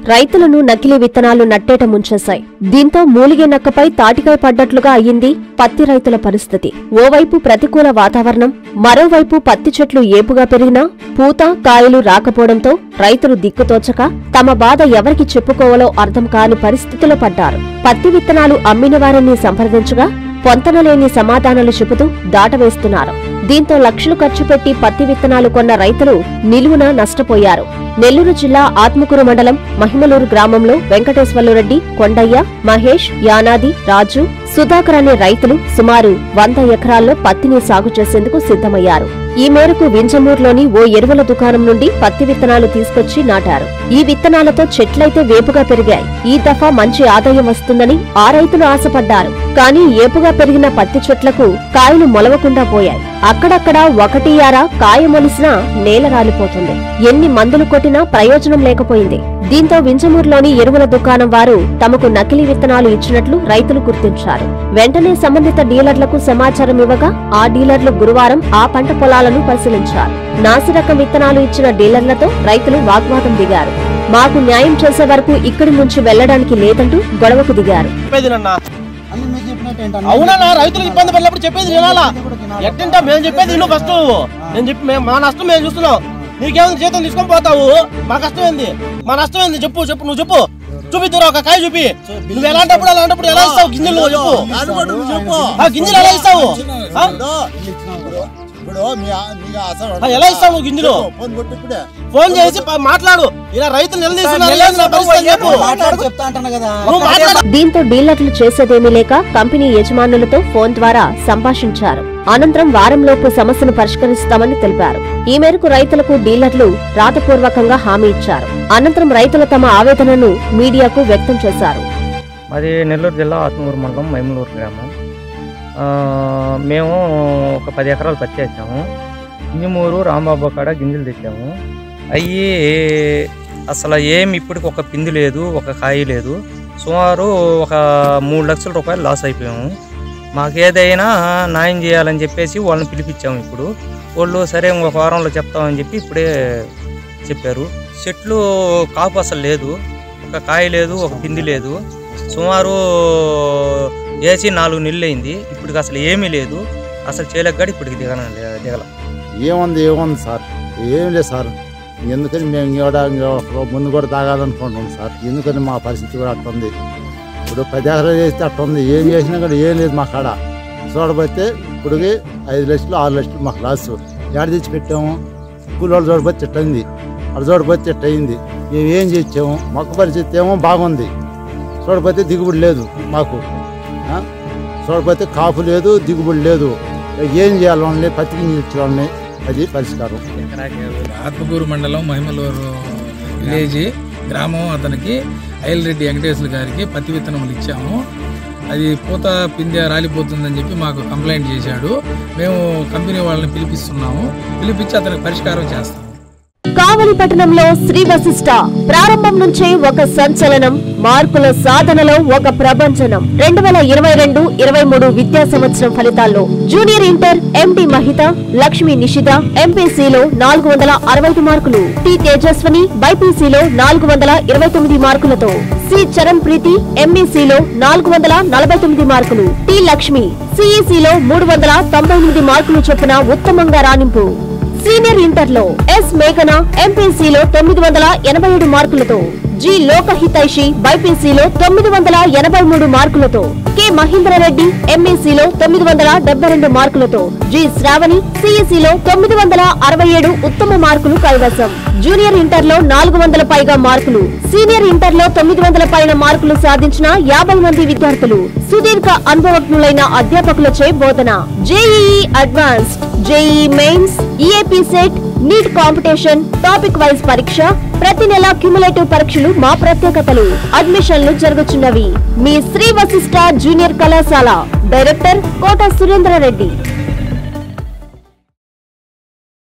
రైతులను నకిలీ విత్తనాలు నట్టేట ముంచేశాయి దీంతో మూలిగే నక్కపై తాటికాయ పడ్డట్లుగా అయ్యింది పత్తి రైతుల పరిస్థితి ఓవైపు ప్రతికూల వాతావరణం మరోవైపు పత్తి చెట్లు ఏపుగా పెరిగినా పూత కాయలు రాకపోవడంతో రైతులు దిక్కుతోచక తమ బాధ ఎవరికి చెప్పుకోవాలో అర్థం కాని పరిస్థితిలో పడ్డారు పత్తి విత్తనాలు అమ్మిన వారిని సంప్రదించగా పొంతనలేని సమాధానాలు చెబుతూ దాటవేస్తున్నారు దీంతో లక్షలు ఖర్చు పెట్టి పత్తి విత్తనాలు కొన్న రైతులు నిలువున నష్టపోయారు నెల్లూరు జిల్లా ఆత్మకూరు మండలం మహిమలూరు గ్రామంలో వెంకటేశ్వర్లు రెడ్డి కొండయ్య మహేష్ యానాది రాజు సుధాకర్ అనే రైతులు సుమారు వంద ఎకరాల్లో పత్తిని సాగు చేసేందుకు సిద్ధమయ్యారు ఈ మేరకు వింజమూరులోని ఓ ఎరువుల దుకాణం నుండి పత్తి విత్తనాలు తీసుకొచ్చి నాటారు ఈ విత్తనాలతో చెట్లయితే వేపుగా పెరిగాయి ఈ దఫా మంచి ఆదాయం వస్తుందని ఆ రైతులు ఆశపడ్డారు కానీ ఏపుగా పెరిగిన పత్తి చెట్లకు కాయలు మొలవకుండా పోయాయి అక్కడక్కడ ఒకటి యార కాయ మొలిసినా నేల రాలిపోతుంది ఎన్ని మందులు కొట్టినా ప్రయోజనం లేకపోయింది దీంతో వింజమూరులోని ఎరువుల దుకాణం వారు తమకు నకిలీ విత్తనాలు ఇచ్చినట్లు రైతులు గుర్తించారు వెంటనే సంబంధిత డీలర్లకు సమాచారం ఇవ్వగా ఆ డీలర్లు గురువారం ఆ పంట పొలాలను పరిశీలించారు నాసిరకం విత్తనాలు ఇచ్చిన డీలర్లతో రైతులు వాగ్వాదం దిగారు మాకు న్యాయం చేసే వరకు ఇక్కడి నుంచి వెళ్లడానికి లేదంటూ గొడవకు దిగారు చెప్పేది నాన్న అన్ని మీరు చెప్పినట్టు ఏంటన్నా? అవునా రైతులకు ఇబ్బంది పడినప్పుడు చెప్పేది వినాలా ఇప్పుడు వినాలా? ఎట్టింటా మేము చెప్పేది విను ఫస్ట్ నేను చెప్పి మేము మా నష్టం మేము చూస్తున్నాం నీకేమైంది జీతం తీసుకొని పోతావు మా కష్టం ఏంది మా నష్టం ఏంది చెప్పు చెప్పు నువ్వు చెప్పు చూపిద్దురా ఒక కాయ చూపి నువ్వు ఎలాంటప్పుడు అలాంటప్పుడు ఎలా ఇస్తావు గింజలు నువ్వు చెప్పు ఆ గింజలు ఎలా ఇస్తావు ఆ? ఇప్పుడు మీ మీ అసలు ఆ, ఎలా ఇస్తావు నువ్వు గింజలు ఫోన్ కొట్టు ఇప్పుడే ఫోన్ చేసి ప- మాట్లాడు ఇలా రైతులు నిలదీస్తున్నారు ఏంది నా పరిస్థితి అని చెప్పు మాట్లాడి చెప్తా అంటున్నా కదా నువ్వు మాట్లాడు దీంతో డీలర్లు చేసేదేమీ లేక కంపెనీ యజమానులతో ఫోన్ ద్వారా సంభాషించారు అనంతరం వారంలోపు సమస్యను పరిష్కరిస్తామని తెలిపారు ఈ మేరకు రైతులకు డీలర్లు రాతపూర్వకంగా హామీ ఇచ్చారు అనంతరం రైతులు తమ ఆవేదనను మీడియాకు వ్యక్తం చేశారు మాది నెల్లూరు జిల్లా ఆత్మూరు మండలం మైమలూరు గ్రామం ఆ, మేము ఒక పది ఎకరాలు పత్తి వేసాము ఇంజమూరు రాంబాబు కాడ గింజలు తెచ్చాము అయ్యి అసలు ఏమి ఇప్పటికి ఒక పిండి లేదు ఒక కాయ లేదు సుమారు ఒక మూడు లక్షల రూపాయలు లాస్ అయిపోయాము మాకు ఏదైనా న్యాయం చేయాలని చెప్పేసి వాళ్ళని పిలిపించాము ఇప్పుడు వాళ్ళు సరే ఒక వారంలో చెప్తామని చెప్పి ఇప్పుడే చెప్పారు చెట్లు కాపు అసలు లేదు ఒక కాయ లేదు ఒక పిండి లేదు సుమారు వేసి నాలుగు నెలలు అయింది ఇప్పుడు అసలు ఏమీ లేదు అసలు చేయలేక ఇప్పటికి దిగన దిగల ఏముంది ఏముంది సార్ ఏం లేదు సార్ ఎందుకని మేము ఇంకోడ ఇంకో ముందు కూడా తాగాలనుకుంటున్నాం సార్ ఎందుకని మా పరిస్థితి కూడా అట్టుంది ఇప్పుడు పది ఎకరాలు చేస్తే అట్టుంది ఏం చేసినా కూడా ఏం లేదు మా కాడ చూడబోతే ఇప్పటికి ఐదు లక్షలు ఆరు లక్షలు మాకు లాస్ ఏడ తెచ్చి పెట్టాము కూలోళ్ళు చూడబోతే చెట్టు అయింది అక్కడ చూడబోతే చెట్టు అయింది మేము ఏం చేసాము మొక్క పరిస్థితి ఏమో బాగుంది చూడబోతే దిగుబడి లేదు మాకు ఆ? చూడబోతే కాపు లేదు దిగుబడి లేదు ఏం చేయాలి వాళ్ళని పత్తికి ఇచ్చేవాళ్ళని అది పరిష్కారం ఆత్మకూరు మండలం మహిమలూరు విలేజ్ గ్రామం అతనికి అయ్యలరెడ్డి వెంకటేశ్వర గారికి పత్తి విత్తనములు ఇచ్చాము అది పూత పిందె రాలిపోతుందని చెప్పి మాకు కంప్లైంట్ చేశాడు మేము కంపెనీ వాళ్ళని పిలిపిస్తున్నాము పిలిపించి అతనికి పరిష్కారం చేస్తాము కావలి పట్టణంలో శ్రీ వశిష్ట ప్రారంభం నుంచే ఒక సంచలనం మార్కుల సాధనలో ఒక ప్రభంజనం రెండు వేల ఇరవై రెండు ఇరవై మూడు విద్యా సంవత్సరం ఫలితాల్లో జూనియర్ ఇంటర్ ఎండి మహిత లక్ష్మి నిషిత ఎంపీసీలో నాలుగు వందల అరవై ఐదు మార్కులు టి తేజస్వని బైపీసీలో నాలుగు వందల ఇరవై తొమ్మిది మార్కులతో సి చరణ్ ప్రీతి ఎంఈసీలో నాలుగు వందల నలభై తొమ్మిది మార్కులు టి లక్ష్మి సిఈసీలో మూడు వందల తొంభై ఎనిమిది మార్కులు చొప్పున ఉత్తమంగా రాణింపు సీనియర్ ఇంటర్ లో ఎస్ మేఘన ఎంపీసీలో తొమ్మిది వందల ఎనభై ఏడు మార్కులతో జి లోకహితైషి బైపీసీలో తొమ్మిది వందల ఎనభై మూడు మార్కులతో కె మహేంద్రారెడ్డి ఎంఈసీలో తొమ్మిది వందల డెబ్బై రెండు మార్కులతో జి శ్రావణి సిఈసీలో తొమ్మిది వందల అరవై ఏడు ఉత్తమ మార్కులు కైవసం జూనియర్ ఇంటర్ లో నాలుగు వందల పైగా మార్కులు సీనియర్ ఇంటర్ లో తొమ్మిది వందల పైన మార్కులు సాధించిన యాభై మంది విద్యార్థులు సుదీర్ఘ అనుభవజ్ఞులైన అధ్యాపకులచే బోధన JEE advanced JEE mains EAP CET NEET competition topic wise పరీక్ష ప్రతి నెల క్యుములేటివ్ పరీక్షలు మా ప్రత్యేకతలు అడ్మిషన్లు జరుగుతున్నవి మీ శ్రీ వశిష్ట జూనియర్ కళాశాల డైరెక్టర్ కోట సురేంద్రారెడ్డి